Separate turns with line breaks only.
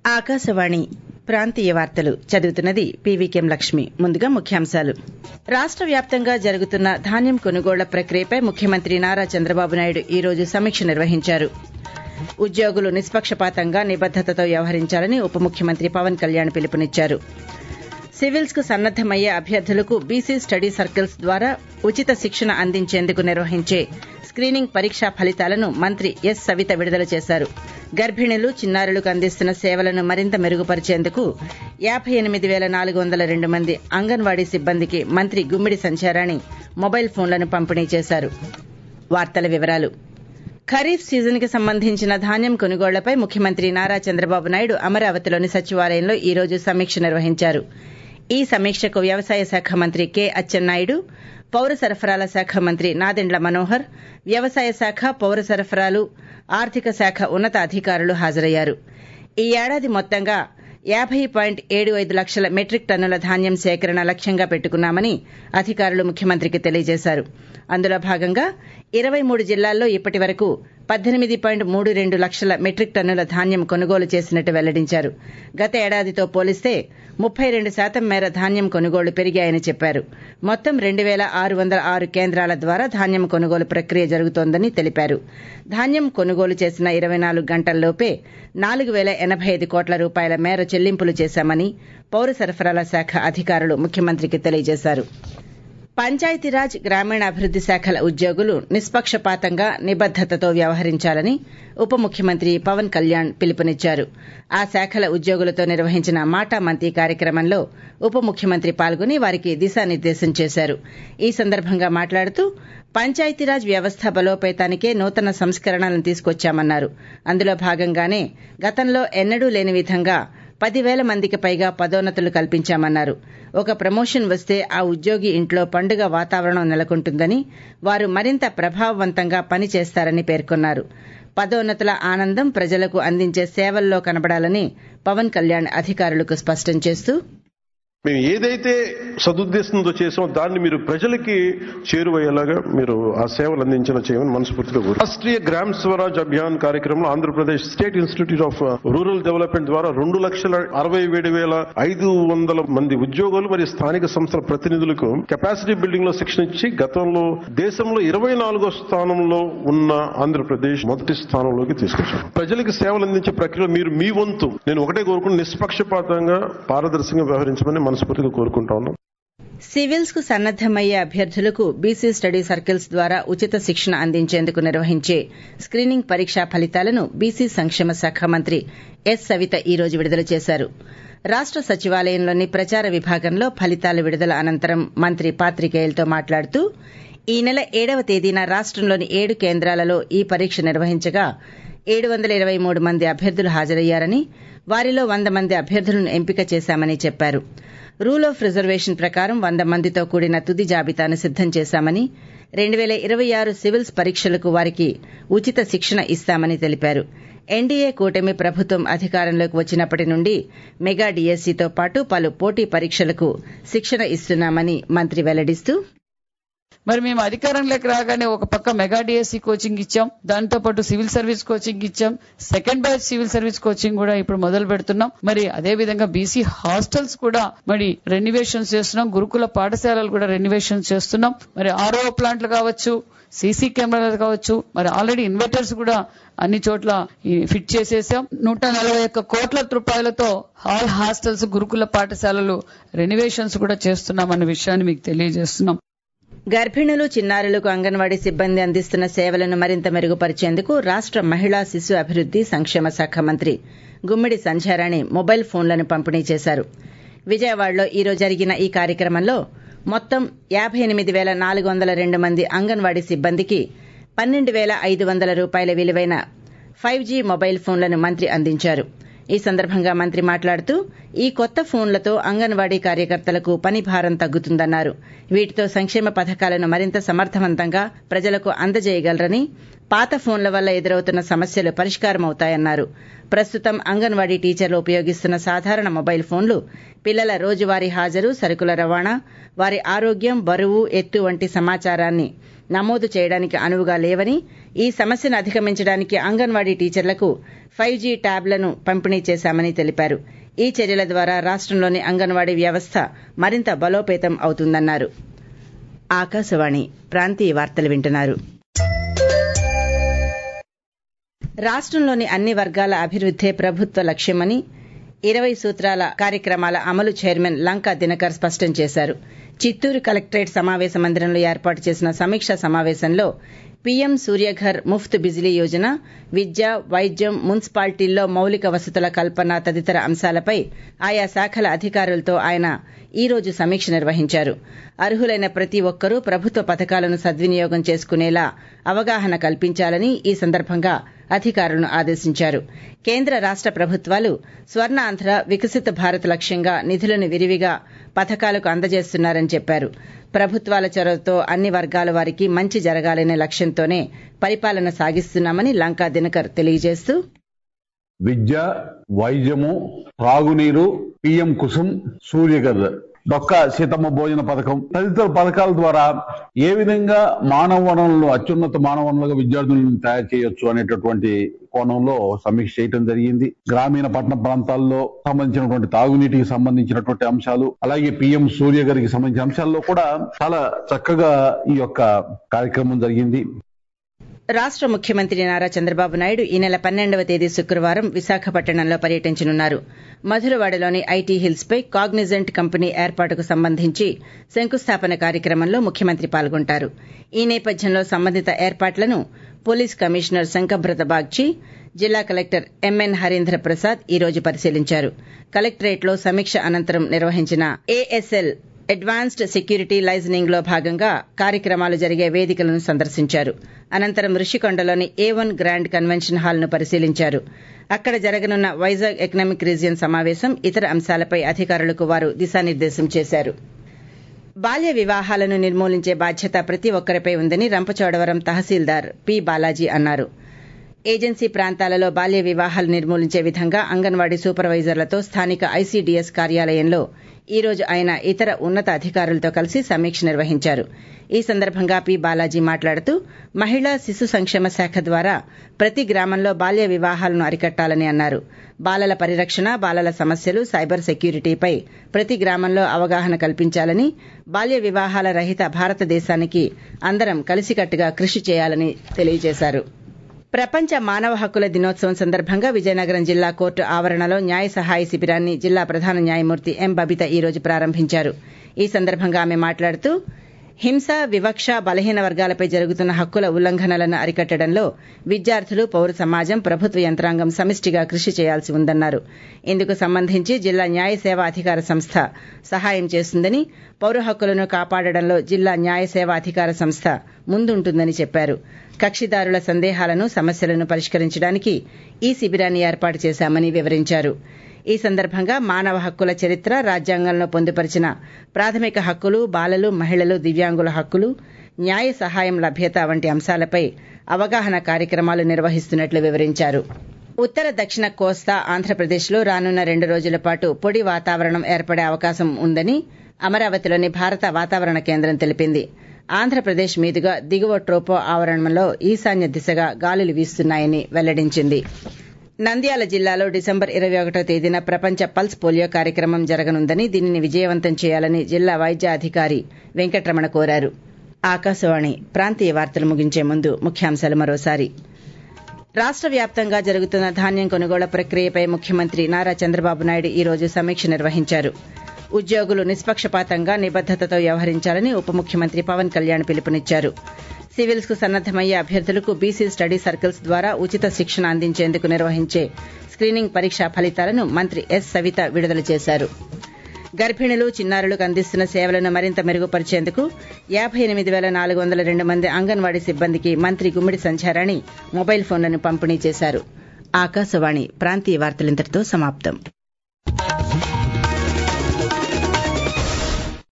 ఆకాశవాణి ప్రాంతీయ వార్తలు చదువుతున్నది పీవీకెం లక్ష్మి ముందుగా ముఖ్యాంశాలు రాష్ట వ్యాప్తంగా జరుగుతున్న ధాన్యం కొనుగోళ్ల ప్రక్రియపై ముఖ్యమంత్రి నారా చంద్రబాబు నాయుడు ఈ రోజు సమీక్ష నిర్వహించారు ఉద్యోగులు నిష్పక్షపాతంగా నిబద్దతతో వ్యవహరించాలని ఉప ముఖ్యమంత్రి పవన్ కళ్యాణ్ పిలుపునిచ్చారు సివిల్స్ కు సన్నద్దమయ్యే అభ్యర్థులకు బీసీ స్టడీ సర్కిల్స్ ద్వారా ఉచిత శిక్షణ అందించేందుకు నిర్వహించే స్కీనింగ్ పరీక్షా ఫలితాలను మంత్రి ఎస్ సవిత విడుదల చేశారు గర్భిణులు చిన్నారులకు అందిస్తున్న సేవలను మరింత మెరుగుపరిచేందుకు యాబై ఎనిమిది పేల నాలుగు వందల రెండు మంది అంగన్వాడీ సిబ్బందికి మంత్రి గుమ్మిడి సంచారాణి మొబైల్ ఫోన్లను పంపిణీ చేశారు వార్తల వివరాలు ఖరీఫ్ సీజన్ కి సంబంధించిన ధాన్యం కొనుగోళ్లపై ముఖ్యమంత్రి నారా చంద్రబాబు నాయుడు అమరావతిలోని సచివాలయంలో ఈ రోజు సమీక్ష నిర్వహించారు ఈ సమీక్షకు వ్యవసాయ శాఖ మంత్రి కె అచ్చెన్నాయుడు పౌర సరఫరాల శాఖ మంత్రి నాదెండ్ల మనోహర్ వ్యవసాయ శాఖ పౌర సరఫరాలు ఆర్థిక శాఖ ఉన్నత అధికారులు హాజరయ్యారు ఈ ఏడాది మొత్తంగా యాబై పాయింట్ ఏడు ఐదు లక్షల మెట్రిక్ టన్నుల ధాన్యం సేకరణ లక్ష్యంగా పెట్టుకున్నామని అధికారులు ముఖ్యమంత్రికి తెలియజేశారు అందులో భాగంగా ఇరవై మూడు జిల్లాల్లో ఇప్పటి వరకు పద్దెనిమిది పాయింట్ మూడు రెండు లక్షల మెట్రిక్ టన్నుల ధాన్యం కొనుగోలు చేసినట్టు వెల్లడించారు గత ఏడాదితో పోలిస్తే ముప్పై రెండు శాతం మేర ధాన్యం కొనుగోళ్లు పెరిగాయని చెప్పారు మొత్తం రెండు పేల ఆరు వందల ఆరు కేంద్రాల ద్వారా ధాన్యం కొనుగోలు ప్రక్రియ జరుగుతోందని తెలిపారు ధాన్యం కొనుగోలు చేసిన ఇరవై నాలుగు గంటల్లోపే నాలుగు పేల ఎనబై ఐదు కోట్ల రూపాయల మేర చెల్లింపులు చేశామని పౌర సరఫరాల శాఖ అధికారులు ముఖ్యమంత్రికి తెలియజేశారు పంచాయతీరాజ్ గ్రామీణాభివృద్ది శాఖల ఉద్యోగులు నిష్పక్షపాతంగా నిబద్దతతో వ్యవహరించాలని ఉప ముఖ్యమంత్రి పవన్ కళ్యాణ్ పిలుపునిచ్చారు ఆ శాఖల ఉద్యోగులతో నిర్వహించిన మాటా మంతి కార్యక్రమంలో ఉప ముఖ్యమంత్రి పాల్గొని వారికి దిశానిర్దేశం చేశారు ఈ సందర్భంగా మాట్లాడుతూ పంచాయతీరాజ్ వ్యవస్థ బలోపేతానికే నూతన సంస్కరణలను తీసుకొచ్చామన్నారు అందులో భాగంగానే గతంలో ఎన్నడూ లేని విధంగా పదివేల మందికి పైగా పదోన్నతులు కల్పించామన్నారు ఒక ప్రమోషన్ వస్తే ఆ ఉద్యోగి ఇంట్లో పండుగ వాతావరణం నెలకొంటుందని వారు మరింత ప్రభావవంతంగా పనిచేస్తారని పేర్కొన్నారు పదోన్నతుల ఆనందం ప్రజలకు అందించే సేవల్లో కనబడాలని పవన్ కళ్యాణ్ అధికారులకు స్పష్టం చేస్తూ
మేము ఏదైతే సదుద్దేశంతో చేసామో దాన్ని మీరు ప్రజలకి చేరువయ్యేలాగా మీరు ఆ సేవలు అందించిన చేయమని మనస్ఫూర్తిగా కోరు రాష్ట్రీయ గ్రామ్ స్వరాజ్ అభియాన్ కార్యక్రమంలో Andhra Pradesh state institute of rural development ద్వారా రెండు లక్షల అరవై ఏడు వేల ఐదు వందల మంది ఉద్యోగులు మరియు స్థానిక సంస్థల ప్రతినిధులకు కెపాసిటీ బిల్డింగ్ లో శిక్షణ ఇచ్చి గతంలో దేశంలో ఇరవై నాలుగో స్థానంలో ఉన్న ఆంధ్రప్రదేశ్ మొదటి స్థానంలోకి తీసుకొచ్చారు ప్రజలకు సేవలు అందించే ప్రక్రియలో మీరు మీ వంతు నేను ఒకటే కోరుకుని నిష్పక్షపాతంగా పారదర్శకంగా వ్యవహరించమని మనస్ఫూర్తిగా కోరుకుంటా ఉన్నాం
సివిల్స్ కు సన్నద్దమయ్యే అభ్యర్థులకు బీసీ స్టడీ సర్కిల్స్ ద్వారా ఉచిత శిక్షణ అందించేందుకు నిర్వహించే స్కీనింగ్ పరీక్షా ఫలితాలను బీసీ సంక్షేమ శాఖ మంత్రి ఎస్ సవిత ఈ రోజు విడుదల చేశారు రాష్ట సచివాలయంలోని ప్రచార విభాగంలో ఫలితాల విడుదల అనంతరం మంత్రి పాత్రికేయులతో మాట్లాడుతూ ఈ నెల ఏడవ తేదీన రాష్టంలోని ఏడు కేంద్రాలలో ఈ పరీక్ష నిర్వహించగా ఏడు వందల ఇరవై మూడు మంది అభ్యర్థులు హాజరయ్యారని వారిలో వంద మంది అభ్యర్థులను ఎంపిక చేశామని చెప్పారు రూల్ ఆఫ్ రిజర్వేషన్ ప్రకారం వంద మందితో కూడిన తుది జాబితాను సిద్దం చేశామని రెండు పేల ఇరవై ఆరు సివిల్స్ పరీక్షలకు వారికి ఉచిత శిక్షణ ఇస్తామని తెలిపారు ఎన్డీఏ కూటమి ప్రభుత్వం అధికారంలోకి వచ్చినప్పటి నుండి మెగా డీఎస్సీతో పాటు పలు పోటీ పరీక్షలకు శిక్షణ ఇస్తున్నామని మంత్రి వెల్లడిస్తూ
మరి మేము అధికారంలోకి రాగానే ఒక పక్క మెగా డిఎస్సి కోచింగ్ ఇచ్చాం దాంతో పాటు సివిల్ సర్వీస్ కోచింగ్ ఇచ్చాం second batch civil service coaching కూడా ఇప్పుడు మొదలు పెడుతున్నాం మరి అదే విధంగా బీసీ హాస్టల్స్ కూడా మరి రెన్యువేషన్స్ చేస్తున్నాం గురుకుల పాఠశాలలు కూడా రెన్యువేషన్స్ చేస్తున్నాం మరి ఆరో ప్లాంట్లు కావచ్చు సీసీ కెమెరాలు కావచ్చు మరి ఆల్రెడీ ఇన్వర్టర్స్ కూడా అన్ని చోట్ల ఫిట్ చేసేసాం నూట నలభై ఒక్క కోట్ల రూపాయలతో హాల్ హాస్టల్స్ గురుకుల పాఠశాలలు రెన్యువేషన్స్ కూడా చేస్తున్నాం అన్న విషయాన్ని మీకు తెలియజేస్తున్నాం
గర్భిణులు చిన్నారులకు అంగన్వాడీ సిబ్బంది అందిస్తున్న సేవలను మరింత మెరుగుపరిచేందుకు రాష్ట మహిళా శిశు అభివృద్ది సంక్షేమ శాఖ మంత్రి గుమ్మిడి సంధ్యారాణి మొబైల్ ఫోన్లను పంపిణీ చేశారు విజయవాడలో ఈ రోజు జరిగిన ఈ కార్యక్రమంలో మొత్తం యాబై ఎనిమిది పేల నాలుగు వందల రెండు మంది అంగన్వాడీ సిబ్బందికి పన్నెండు పేల ఐదు వందల రూపాయల విలువైన ఫైవ్ జీ మొబైల్ ఫోన్లను మంత్రి అందించారు ఈ సందర్భంగా మంత్రి మాట్లాడుతూ ఈ కొత్త ఫోన్లతో అంగన్వాడీ కార్యకర్తలకు పని భారం తగ్గుతుందన్నారు వీటితో సంక్షేమ పథకాలను మరింత సమర్థవంతంగా ప్రజలకు అందజేయగలరని పాత ఫోన్ల వల్ల ఎదురవుతున్న సమస్యలు పరిష్కారమవుతాయన్నారు ప్రస్తుతం అంగన్వాడీ టీచర్లు ఉపయోగిస్తున్న సాధారణ మొబైల్ ఫోన్లు పిల్లల రోజువారీ హాజరు సరుకుల రవాణా వారి ఆరోగ్యం బరువు ఎత్తు వంటి సమాచారాన్ని నమోదు చేయడానికి అనువుగా లేవని ఈ సమస్యను అధిగమించడానికి అంగన్వాడీ టీచర్లకు ఫైవ్ జీ ట్యాబ్లను పంపిణీ చేశామని తెలిపారు ఈ చర్యల ద్వారా రాష్టంలోని అంగన్వాడీ వ్యవస్థ మరింత బలోపేతం అవుతుందన్నారు ఆకాశవాణి ప్రాంతీయ వార్తలు వింటున్నారు రాష్టంలోని అన్ని వర్గాల అభివృద్దే ప్రభుత్వ లక్ష్యమని ఇరవై సూత్రాల కార్యక్రమాల అమలు చైర్మన్ లంకా దినకర్ స్పష్టం చేశారు చిత్తూరు కలెక్టరేట్ సమావేశ మందిరంలో ఏర్పాటు చేసిన సమీక్షా సమావేశంలో పీఎం సూర్యఘర్ ముఫ్త్ బిజిలీ యోజన విద్య వైద్యం మున్సిపాలిటీల్లో మౌలిక వసతుల కల్పన తదితర అంశాలపై ఆయా శాఖల అధికారులతో ఆయన ఈ రోజు సమీక్ష నిర్వహించారు అర్హులైన ప్రతి ఒక్కరూ ప్రభుత్వ పథకాలను సద్వినియోగం చేసుకునేలా అవగాహన కల్పించాలని ఈ సందర్భంగా అధికారులను ఆదేశించారు కేంద్ర రాష్ట ప్రభుత్వాలు స్వర్ణాంధ్ర వికసిత భారత్ లక్ష్యంగా నిధులను విరివిగా పథకాలకు అందజేస్తున్నారని చెప్పారు ప్రభుత్వాల చొరవతో అన్ని వర్గాల వారికి మంచి జరగాలనే లక్ష్యంతోనే పరిపాలన సాగిస్తున్నామని లంకా దినకర్ తెలియజేస్తూ
విద్య వైద్యము త్రాగునీరు పిఎం కుసుమ్ సూర్యగర్ డొక్క సీతమ్మ భోజన పథకం తదితర పథకాల ద్వారా ఏ విధంగా మానవ వనరులను అత్యున్నత మానవ వనరులుగా విద్యార్థులను తయారు చేయొచ్చు అనేటటువంటి కోణంలో సమీక్ష చేయడం జరిగింది గ్రామీణ పట్టణ ప్రాంతాల్లో సంబంధించినటువంటి తాగునీటికి సంబంధించినటువంటి అంశాలు అలాగే పిఎం సూర్య గారికి సంబంధించిన అంశాల్లో కూడా చాలా చక్కగా ఈ యొక్క కార్యక్రమం జరిగింది
రాష్ట ముఖ్యమంత్రి నారా చంద్రబాబు నాయుడు ఈ నెల పన్నెండవ తేదీ శుక్రవారం విశాఖపట్టణంలో పర్యటించనున్నారు మధురవాడలోని ఐటీ హిల్స్ పై కాగ్నిజెంట్ కంపెనీ ఏర్పాటుకు సంబంధించి శంకుస్థాపన కార్యక్రమంలో ముఖ్యమంత్రి పాల్గొంటారు ఈ నేపథ్యంలో సంబంధిత ఏర్పాట్లను పోలీస్ కమిషనర్ శంకభ్రత బాగ్చి జిల్లా కలెక్టర్ ఎంఎన్ హరీంద్ర ప్రసాద్ ఈ రోజు పరిశీలించారు కలెక్టరేట్లో సమీక్ష అనంతరం నిర్వహించిన ఏఎస్ఎల్ అడ్వాన్స్డ్ సెక్యూరిటీ లైజనింగ్ లో భాగంగా కార్యక్రమాలు జరిగే వేదికలను సందర్శించారు అనంతరం ఋషికొండలోని A one grand convention hall ను పరిశీలించారు అక్కడ జరగనున్న వైజాగ్ ఎకనామిక్ రీజియన్ సమావేశం ఇతర అంశాలపై అధికారులకు వారు దిశానిర్దేశం చేశారు బాల్య వివాహాలను నిర్మూలించే బాధ్యత ప్రతి ఒక్కరిపై ఉందని రంపచోడవరం తహసీల్దార్ పి బాలాజీ అన్నారు ఏజెన్సీ ప్రాంతాలలో బాల్య వివాహాలు నిర్మూలించే విధంగా అంగన్వాడీ సూపర్వైజర్లతో స్థానిక ఐసీడీఎస్ కార్యాలయంలో ఈ రోజు ఆయన ఇతర ఉన్నత అధికారులతో కలిసి సమీక్ష నిర్వహించారు ఈ సందర్భంగా పి బాలాజీ మాట్లాడుతూ మహిళా శిశు సంక్షేమ శాఖ ద్వారా ప్రతి గ్రామంలో బాల్య వివాహాలను అరికట్టాలని అన్నారు బాలల పరిరక్షణ బాలల సమస్యలు సైబర్ సెక్యూరిటీపై ప్రతి గ్రామంలో అవగాహన కల్పించాలని బాల్య వివాహాల రహిత భారతదేశానికి అందరం కలిసికట్టుగా కృషి చేయాలని తెలియజేశారు ప్రపంచ మానవ హక్కుల దినోత్సవం సందర్భంగా విజయనగరం జిల్లా కోర్టు ఆవరణలో న్యాయ సహాయ శిబిరాన్ని జిల్లా ప్రధాన న్యాయమూర్తి ఎం బబిత ఈ రోజు ప్రారంభించారు ఈ సందర్భంగా ఆమె మాట్లాడుతూ హింస వివక్ష బలహీన వర్గాలపై జరుగుతున్న హక్కుల ఉల్లంఘనలను అరికట్టడంలో విద్యార్థులు పౌర సమాజం ప్రభుత్వ యంత్రాంగం సమిష్టిగా కృషి చేయాల్సి ఉందన్నారు ఇందుకు సంబంధించి జిల్లా న్యాయ సేవా అధికార సంస్థ సహాయం చేస్తుందని పౌర హక్కులను కాపాడడంలో జిల్లా న్యాయ సేవా అధికార సంస్థ ముందుంటుందని చెప్పారు కక్షిదారుల సందేహాలను సమస్యలను పరిష్కరించడానికి ఈ శిబిరాన్ని ఏర్పాటు చేశామని వివరించారు ఈ సందర్భంగా మానవ హక్కుల చరిత్ర రాజ్యాంగంలో పొందుపరిచిన ప్రాథమిక హక్కులు బాలలు మహిళలు దివ్యాంగుల హక్కులు న్యాయ సహాయం లభ్యత వంటి అంశాలపై అవగాహన కార్యక్రమాలు నిర్వహిస్తున్నట్లు వివరించారు ఉత్తర దక్షిణ కోస్తా ఆంధ్రప్రదేశ్లో రానున్న రెండు రోజుల పాటు పొడి వాతావరణం ఏర్పడే అవకాశం ఉందని అమరావతిలోని భారత వాతావరణ కేంద్రం తెలిపింది ఆంధ్రప్రదేశ్ మీదుగా దిగువ ట్రోపో ఆవరణంలో ఈశాన్య దిశగా గాలులు వీస్తున్నాయని వెల్లడించింది నంద్యాల జిల్లాలో డిసెంబర్ ఇరవై ఒకటో తేదీన ప్రపంచ పల్స్ పోలియో కార్యక్రమం జరగనుందని దీనిని విజయవంతం చేయాలని జిల్లా వైద్య అధికారి వెంకటరమణ కోరారు ఆకాశవాణి ప్రాంతీయ వార్తలు ముగించే ముందు ముఖ్యాంశాలు మరోసారి రాష్ట వ్యాప్తంగా జరుగుతున్న ధాన్యం కొనుగోళ్ల ప్రక్రియపై ముఖ్యమంత్రి నారా చంద్రబాబు నాయుడు ఈ రోజు సమీక్ష నిర్వహించారు ఉద్యోగులు నిష్పక్షపాతంగా నిబద్దతతో వ్యవహరించాలని ఉప ముఖ్యమంత్రి పవన్ కళ్యాణ్ పిలుపునిచ్చారు సివిల్స్ కు సన్నద్దమయ్యే అభ్యర్థులకు బీసీ స్టడీ సర్కిల్స్ ద్వారా ఉచిత శిక్షణ అందించేందుకు నిర్వహించే స్క్రీనింగ్ పరీక్షా ఫలితాలను మంత్రి ఎస్ సవిత విడుదల చేశారు గర్భిణులు చిన్నారులకు అందిస్తున్న సేవలను మరింత మెరుగుపరిచేందుకు యాభై ఎనిమిది వేల నాలుగు వందల రెండు మంది అంగన్వాడీ సిబ్బందికి మంత్రి గుమ్మిడి సంధ్యారాణి మొబైల్ ఫోన్లను పంపిణీ చేశారు ఆకాశవాణి ప్రాంతీయ వార్తలింతటితో సమాప్తం